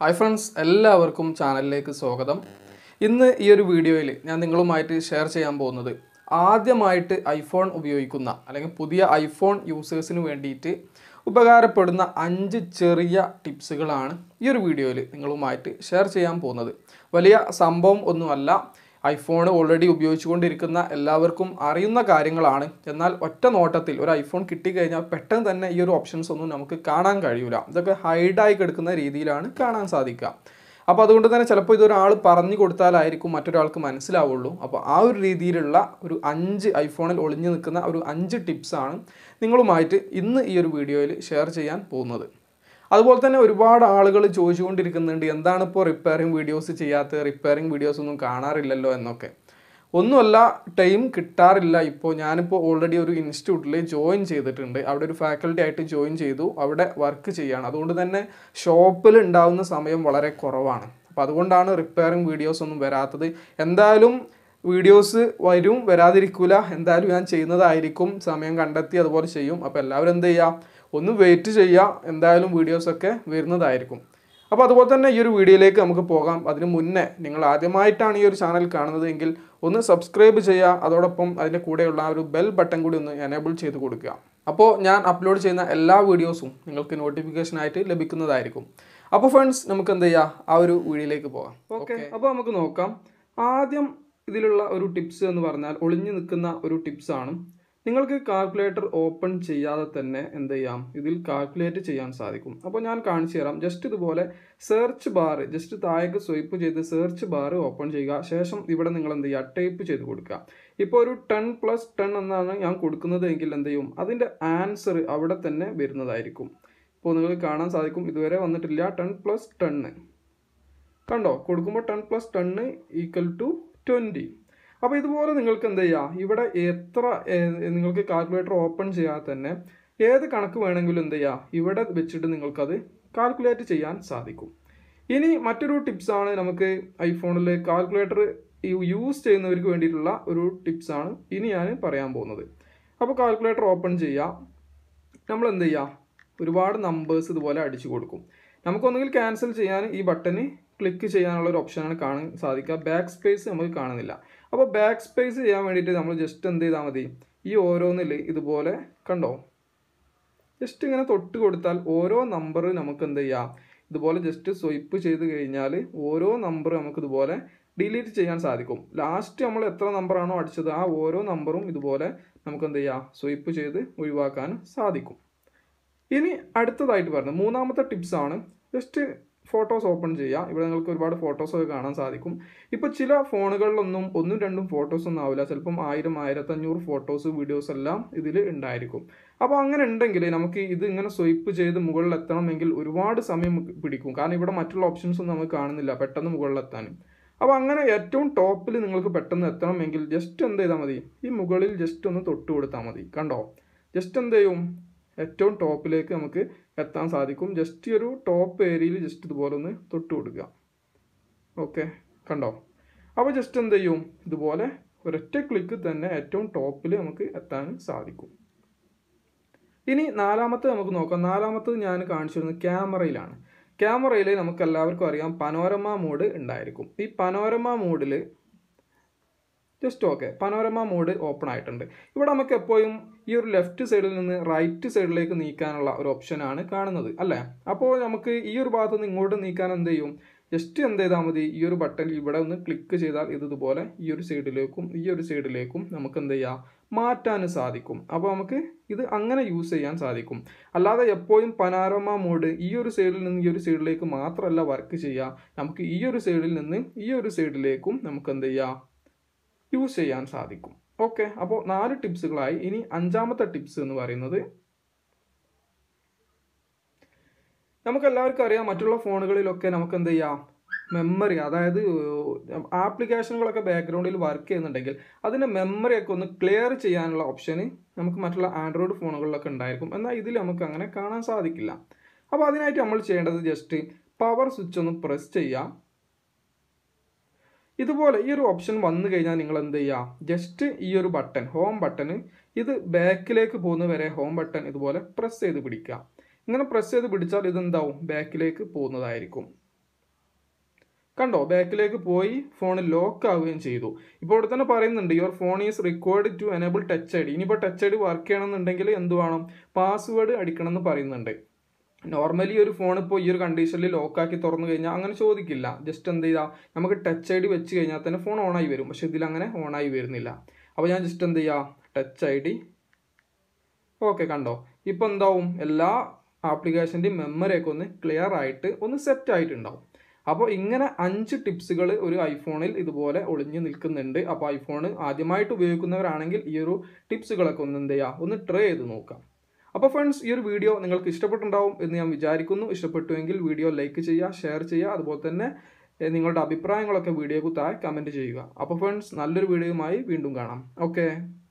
hi friends എല്ലാവർക്കും ചാനലിലേക്ക് സ്വാഗതം ഇന്ന് ഈ ഒരു വീഡിയോയിൽ ഞാൻ നിങ്ങളുമായിട്ട് ഷെയർ ചെയ്യാൻ പോകുന്നത് ആദ്യമായിട്ട് ഐഫോൺ ഉപയോഗിക്കുന്ന അല്ലെങ്കിൽ പുതിയ ഐഫോൺ യൂസേഴ്സിന് വേണ്ടിയിട്ട് ഉപകാരപ്പെടുന്ന അഞ്ച് ചെറിയ ടിപ്സുകളാണ് ഈ ഒരു വീഡിയോയിൽ നിങ്ങളുമായിട്ട് ഷെയർ ചെയ്യാൻ പോകുന്നത് വലിയ സംഭവം ഒന്നുമല്ല ഐഫോൺ ഓൾറെഡി ഉപയോഗിച്ചുകൊണ്ടിരിക്കുന്ന എല്ലാവർക്കും അറിയുന്ന കാര്യങ്ങളാണ് എന്നാൽ ഒറ്റ നോട്ടത്തിൽ ഒരു ഐഫോൺ കിട്ടിക്കഴിഞ്ഞാൽ പെട്ടെന്ന് തന്നെ ഈ ഒരു ഓപ്ഷൻസ് ഒന്നും നമുക്ക് കാണാൻ കഴിയില്ല ഇതൊക്കെ ഹൈഡായി കിടക്കുന്ന രീതിയിലാണ് കാണാൻ സാധിക്കുക അപ്പോൾ അതുകൊണ്ട് തന്നെ ചിലപ്പോൾ ഇതൊരാൾ പറഞ്ഞു കൊടുത്താലായിരിക്കും മറ്റൊരാൾക്ക് മനസ്സിലാവുള്ളൂ അപ്പോൾ ആ ഒരു രീതിയിലുള്ള ഒരു അഞ്ച് ഐഫോണിൽ ഒളിഞ്ഞു നിൽക്കുന്ന ഒരു അഞ്ച് ടിപ്സാണ് നിങ്ങളുമായിട്ട് ഇന്ന് ഈ ഒരു വീഡിയോയിൽ ഷെയർ ചെയ്യാൻ പോകുന്നത് അതുപോലെ തന്നെ ഒരുപാട് ആളുകൾ ചോദിച്ചുകൊണ്ടിരിക്കുന്നുണ്ട് എന്താണ് ഇപ്പോൾ റിപ്പയറിംഗ് വീഡിയോസ് ചെയ്യാത്തത് റിപ്പയറിംഗ് വീഡിയോസ് ഒന്നും കാണാറില്ലല്ലോ എന്നൊക്കെ ഒന്നുമല്ല ടൈം കിട്ടാറില്ല ഇപ്പോൾ ഞാനിപ്പോൾ ഓൾറെഡി ഒരു ഇൻസ്റ്റിറ്റ്യൂട്ടിൽ ജോയിൻ ചെയ്തിട്ടുണ്ട് അവിടെ ഒരു ഫാക്കൽറ്റി ആയിട്ട് ജോയിൻ ചെയ്തു അവിടെ വർക്ക് ചെയ്യാണ് അതുകൊണ്ട് തന്നെ ഷോപ്പിൽ ഉണ്ടാവുന്ന സമയം വളരെ കുറവാണ് അപ്പോൾ അതുകൊണ്ടാണ് റിപ്പയറിംഗ് വീഡിയോസ് ഒന്നും വരാത്തത് എന്തായാലും വീഡിയോസ് വരും വരാതിരിക്കില്ല എന്തായാലും ഞാൻ ചെയ്യുന്നതായിരിക്കും സമയം കണ്ടെത്തി അതുപോലെ ചെയ്യും അപ്പോൾ എല്ലാവരും എന്ത് ചെയ്യുക ഒന്ന് വെയിറ്റ് ചെയ്യുക എന്തായാലും വീഡിയോസൊക്കെ വരുന്നതായിരിക്കും അപ്പോൾ അതുപോലെ തന്നെ ഈ ഒരു വീഡിയോയിലേക്ക് നമുക്ക് പോകാം അതിന് മുന്നേ നിങ്ങൾ ആദ്യമായിട്ടാണ് ഈ ഒരു ചാനൽ കാണുന്നത് എങ്കിൽ ഒന്ന് സബ്സ്ക്രൈബ് ചെയ്യുക അതോടൊപ്പം അതിൻ്റെ കൂടെയുള്ള ആ ഒരു ബെൽ ബട്ടൺ കൂടി ഒന്ന് എനേബിൾ ചെയ്ത് കൊടുക്കുക അപ്പോൾ ഞാൻ അപ്ലോഡ് ചെയ്യുന്ന എല്ലാ വീഡിയോസും നിങ്ങൾക്ക് നോട്ടിഫിക്കേഷനായിട്ട് ലഭിക്കുന്നതായിരിക്കും അപ്പോൾ ഫ്രണ്ട്സ് നമുക്ക് എന്ത് ചെയ്യാം ആ ഒരു വീഡിയോയിലേക്ക് പോകാം ഓക്കെ അപ്പോൾ നമുക്ക് നോക്കാം ആദ്യം ഇതിലുള്ള ഒരു ടിപ്സ് എന്ന് പറഞ്ഞാൽ ഒളിഞ്ഞു നിൽക്കുന്ന ഒരു ടിപ്സാണ് നിങ്ങൾക്ക് കാൽക്കുലേറ്റർ ഓപ്പൺ ചെയ്യാതെ തന്നെ എന്ത് ചെയ്യാം ഇതിൽ കാൽക്കുലേറ്റ് ചെയ്യാൻ സാധിക്കും അപ്പോൾ ഞാൻ കാണിച്ചു തരാം ജസ്റ്റ് ഇതുപോലെ സെർച്ച് ബാർ ജസ്റ്റ് താഴേക്ക് സ്വൈപ്പ് ചെയ്ത് സെർച്ച് ബാർ ഓപ്പൺ ചെയ്യുക ശേഷം ഇവിടെ നിങ്ങൾ എന്ത് ചെയ്യുക ടൈപ്പ് ചെയ്ത് കൊടുക്കുക ഇപ്പോൾ ഒരു ടെൻ പ്ലസ് ടെൻ എന്നാണ് ഞാൻ കൊടുക്കുന്നത് എങ്കിൽ എന്ത് ചെയ്യും അതിൻ്റെ ആൻസർ അവിടെ തന്നെ വരുന്നതായിരിക്കും ഇപ്പോൾ നിങ്ങൾക്ക് കാണാൻ സാധിക്കും ഇതുവരെ വന്നിട്ടില്ല ടെൻ പ്ലസ് ടെണ്ണ് കണ്ടോ കൊടുക്കുമ്പോൾ ten plus ten equal to twenty അപ്പോൾ ഇതുപോലെ നിങ്ങൾക്ക് എന്ത് ചെയ്യാം ഇവിടെ എത്ര നിങ്ങൾക്ക് കാൽക്കുലേറ്റർ ഓപ്പൺ ചെയ്യാതെ തന്നെ ഏത് കണക്ക് വേണമെങ്കിലും എന്ത് ചെയ്യാം ഇവിടെ വെച്ചിട്ട് നിങ്ങൾക്കത് കാൽക്കുലേറ്റ് ചെയ്യാൻ സാധിക്കും ഇനി മറ്റൊരു ടിപ്സാണ് നമുക്ക് ഐഫോണിൽ കാൽക്കുലേറ്റർ യൂസ് ചെയ്യുന്നവർക്ക് വേണ്ടിയിട്ടുള്ള ഒരു ടിപ്സാണ് ഇനി ഞാൻ പറയാൻ പോകുന്നത് അപ്പോൾ കാൽക്കുലേറ്റർ ഓപ്പൺ ചെയ്യുക നമ്മൾ എന്ത് ചെയ്യുക ഒരുപാട് നമ്പേഴ്സ് ഇതുപോലെ അടിച്ചു കൊടുക്കും നമുക്കൊന്നുകിൽ ക്യാൻസൽ ചെയ്യാൻ ഈ ബട്ടന് ക്ലിക്ക് ചെയ്യാനുള്ള ഒരു ഓപ്ഷനാണ് കാണാൻ സാധിക്കുക ബാക്ക് സ്പേസ് നമുക്ക് കാണുന്നില്ല അപ്പോൾ ബാക്ക് സ്പേസ് ചെയ്യാൻ വേണ്ടിയിട്ട് നമ്മൾ ജസ്റ്റ് എന്ത് ചെയ്താൽ മതി ഈ ഓരോന്നിൽ ഇതുപോലെ കണ്ടോ ജസ്റ്റ് ഇങ്ങനെ തൊട്ട് കൊടുത്താൽ ഓരോ നമ്പർ നമുക്ക് എന്ത് ചെയ്യാം ഇതുപോലെ ജസ്റ്റ് സ്വൈപ്പ് ചെയ്ത് കഴിഞ്ഞാൽ ഓരോ നമ്പർ നമുക്ക് ഇതുപോലെ ഡിലീറ്റ് ചെയ്യാൻ സാധിക്കും ലാസ്റ്റ് നമ്മൾ എത്ര നമ്പറാണോ അടിച്ചത് ആ ഓരോ നമ്പറും ഇതുപോലെ നമുക്ക് എന്ത് ചെയ്യാം സ്വൈപ്പ് ചെയ്ത് ഒഴിവാക്കാൻ സാധിക്കും ഇനി അടുത്തതായിട്ട് പറഞ്ഞു മൂന്നാമത്തെ ടിപ്സാണ് ജസ്റ്റ് ഫോട്ടോസ് ഓപ്പൺ ചെയ്യുക ഇവിടെ നിങ്ങൾക്ക് ഒരുപാട് ഫോട്ടോസൊക്കെ കാണാൻ സാധിക്കും ഇപ്പോൾ ചില ഫോണുകളിലൊന്നും ഒന്നും രണ്ടും ഫോട്ടോസ് ഒന്നും ആവില്ല ചിലപ്പം ആയിരം ആയിരത്തഞ്ഞൂറ് ഫോട്ടോസ് വീഡിയോസ് എല്ലാം ഇതിൽ ഉണ്ടായിരിക്കും അപ്പോൾ അങ്ങനെ ഉണ്ടെങ്കിൽ നമുക്ക് ഇത് ഇങ്ങനെ സ്വൈപ്പ് ചെയ്ത് മുകളിൽ എത്തണമെങ്കിൽ ഒരുപാട് സമയം പിടിക്കും കാരണം ഇവിടെ മറ്റുള്ള ഓപ്ഷൻസ് ഒന്നും നമുക്ക് കാണുന്നില്ല പെട്ടെന്ന് മുകളിലെത്താൻ അപ്പോൾ അങ്ങനെ ഏറ്റവും ടോപ്പിൽ നിങ്ങൾക്ക് പെട്ടെന്ന് എത്തണമെങ്കിൽ ജസ്റ്റ് എന്ത് ചെയ്താൽ മതി ഈ മുകളിൽ ജസ്റ്റ് ഒന്ന് തൊട്ട് കൊടുത്താൽ മതി കണ്ടോ ജസ്റ്റ് എന്ത് ചെയ്യും ഏറ്റവും ടോപ്പിലേക്ക് നമുക്ക് എത്താൻ സാധിക്കും ജസ്റ്റ് ഒരു ടോപ്പ് ഏരിയയിൽ ജസ്റ്റ് ഇതുപോലെ ഒന്ന് തൊട്ട് കൊടുക്കുക ഓക്കെ കണ്ടോ അപ്പോൾ ജസ്റ്റ് എന്ത് ചെയ്യും ഇതുപോലെ ഒരൊറ്റ ക്ലിക്ക് തന്നെ ഏറ്റവും ടോപ്പിൽ നമുക്ക് എത്താൻ സാധിക്കും ഇനി നാലാമത്തെ നമുക്ക് നോക്കാം നാലാമത്തത് ഞാൻ കാണിച്ചിരുന്നത് ക്യാമറയിലാണ് ക്യാമറയിൽ നമുക്ക് എല്ലാവർക്കും അറിയാം പനോരമ മോഡ് ഉണ്ടായിരിക്കും ഈ പനോരമ മോഡിൽ just okay panorama mode open ആയിട്ടുണ്ട് ഇവിടെ നമുക്ക് എപ്പോഴും ഈ ഒരു ലെഫ്റ്റ് സൈഡിൽ നിന്ന് റൈറ്റ് സൈഡിലേക്ക് നീക്കാനുള്ള ഒരു ഓപ്ഷനാണ് കാണുന്നത് അല്ലേ അപ്പോൾ നമുക്ക് ഈ ഒരു ഭാഗത്ത് നിന്ന് ഇങ്ങോട്ട് നീക്കാൻ എന്ത് ചെയ്യും ജസ്റ്റ് എന്ത് ചെയ്താൽ മതി ഈ ഒരു ബട്ടൺ ഇവിടെ ഒന്ന് ക്ലിക്ക് ചെയ്താൽ ഇത് ഇതുപോലെ ഈ ഒരു സൈഡിലേക്കും ഈ ഒരു സൈഡിലേക്കും നമുക്ക് എന്ത് ചെയ്യാം മാറ്റാൻ സാധിക്കും അപ്പോൾ നമുക്ക് ഇത് അങ്ങനെ യൂസ് ചെയ്യാൻ സാധിക്കും അല്ലാതെ എപ്പോഴും പനാരോമ മോഡ് ഈ ഒരു സൈഡിൽ നിന്ന് ഈ ഒരു സൈഡിലേക്ക് മാത്രമല്ല വർക്ക് ചെയ്യുക നമുക്ക് ഈ ഒരു സൈഡിൽ നിന്ന് ഈ ഒരു സൈഡിലേക്കും നമുക്ക് എന്ത് ചെയ്യാം യൂസ് ചെയ്യാൻ സാധിക്കും ഓക്കെ അപ്പോൾ നാല് ടിപ്സുകളായി ഇനി അഞ്ചാമത്തെ ടിപ്സ് എന്ന് പറയുന്നത് നമുക്ക് എല്ലാവർക്കും അറിയാം മറ്റുള്ള ഫോണുകളിലൊക്കെ നമുക്ക് എന്ത് ചെയ്യാം മെമ്മറി അതായത് ആപ്ലിക്കേഷനുകളൊക്കെ ബാക്ക്ഗ്രൗണ്ടിൽ വർക്ക് ചെയ്യുന്നുണ്ടെങ്കിൽ അതിൻ്റെ മെമ്മറിയൊക്കെ ഒന്ന് ക്ലിയർ ചെയ്യാനുള്ള ഓപ്ഷന് നമുക്ക് മറ്റുള്ള ആൻഡ്രോയിഡ് ഫോണുകളിലൊക്കെ ഉണ്ടായിരിക്കും എന്നാൽ ഇതിൽ നമുക്ക് അങ്ങനെ കാണാൻ സാധിക്കില്ല അപ്പോൾ അതിനായിട്ട് നമ്മൾ ചെയ്യേണ്ടത് ജസ്റ്റ് പവർ സ്വിച്ച് ഒന്ന് പ്രസ് ചെയ്യുക ഇതുപോലെ ഈ ഒരു ഓപ്ഷൻ വന്നു കഴിഞ്ഞാൽ നിങ്ങൾ എന്ത് ചെയ്യുക ജസ്റ്റ് ഈ ഒരു ബട്ടൺ ഹോം ബട്ടൺ ഇത് ബാക്കിലേക്ക് പോകുന്ന വരെ ഹോം ബട്ടൺ ഇതുപോലെ പ്രസ് ചെയ്ത് പിടിക്കുക ഇങ്ങനെ പ്രസ് ചെയ്ത് പിടിച്ചാൽ ഇതെന്താവും ബാക്കിലേക്ക് പോകുന്നതായിരിക്കും കണ്ടോ ബാക്കിലേക്ക് പോയി ഫോൺ ലോക്ക് ആവുകയും ചെയ്തു ഇപ്പോൾ ഇവിടെ തന്നെ പറയുന്നുണ്ട് your phone is required to enable touch I D ഇനിയിപ്പോൾ ടച്ച് ഐ ഡി വർക്ക് ചെയ്യണമെന്നുണ്ടെങ്കിൽ എന്ത് വേണം പാസ്വേഡ് അടിക്കണം എന്ന് പറയുന്നുണ്ട് നോർമലി ഒരു ഫോൺ ഇപ്പോൾ ഈ ഒരു കണ്ടീഷനിൽ ലോക്കാക്കി തുറന്നു കഴിഞ്ഞാൽ അങ്ങനെ ചോദിക്കില്ല ജസ്റ്റ് എന്ത് ചെയ്താൽ നമുക്ക് ടച്ച് ഐ ഡി വെച്ച് കഴിഞ്ഞാൽ തന്നെ ഫോൺ ഓണായി വരും പക്ഷേ ഇതിൽ അങ്ങനെ ഓണായി വരുന്നില്ല അപ്പോൾ ഞാൻ ജസ്റ്റ് എന്ത് ചെയ്യുക ടച്ച് ഐ ഡി ഓക്കെ കണ്ടോ ഇപ്പോൾ എന്താവും എല്ലാ ആപ്ലിക്കേഷൻ്റെയും മെമ്മറിയൊക്കെ ഒന്ന് ക്ലിയർ ആയിട്ട് ഒന്ന് സെറ്റ് ആയിട്ടുണ്ടാവും അപ്പോൾ ഇങ്ങനെ അഞ്ച് ടിപ്സുകൾ ഒരു ഐഫോണിൽ ഇതുപോലെ ഒളിഞ്ഞു നിൽക്കുന്നുണ്ട് അപ്പോൾ ഐഫോൺ ആദ്യമായിട്ട് ഉപയോഗിക്കുന്നവരാണെങ്കിൽ ഈ ഒരു ടിപ്സുകളൊക്കെ ഒന്ന് എന്ത് ചെയ്യുക ഒന്ന് ട്രൈ ചെയ്ത് നോക്കാം അപ്പോൾ ഫ്രണ്ട്സ് ഈ ഒരു വീഡിയോ നിങ്ങൾക്ക് ഇഷ്ടപ്പെട്ടുണ്ടാവും എന്ന് ഞാൻ വിചാരിക്കുന്നു ഇഷ്ടപ്പെട്ടുവെങ്കിൽ വീഡിയോ ലൈക്ക് ചെയ്യുക ഷെയർ ചെയ്യുക അതുപോലെ തന്നെ ഏഹ്, നിങ്ങളുടെ അഭിപ്രായങ്ങളൊക്കെ വീഡിയോക്ക് താഴെ കമൻറ്റ് ചെയ്യുക അപ്പോൾ ഫ്രണ്ട്സ് നല്ലൊരു വീഡിയോയുമായി വീണ്ടും കാണാം ഓക്കെ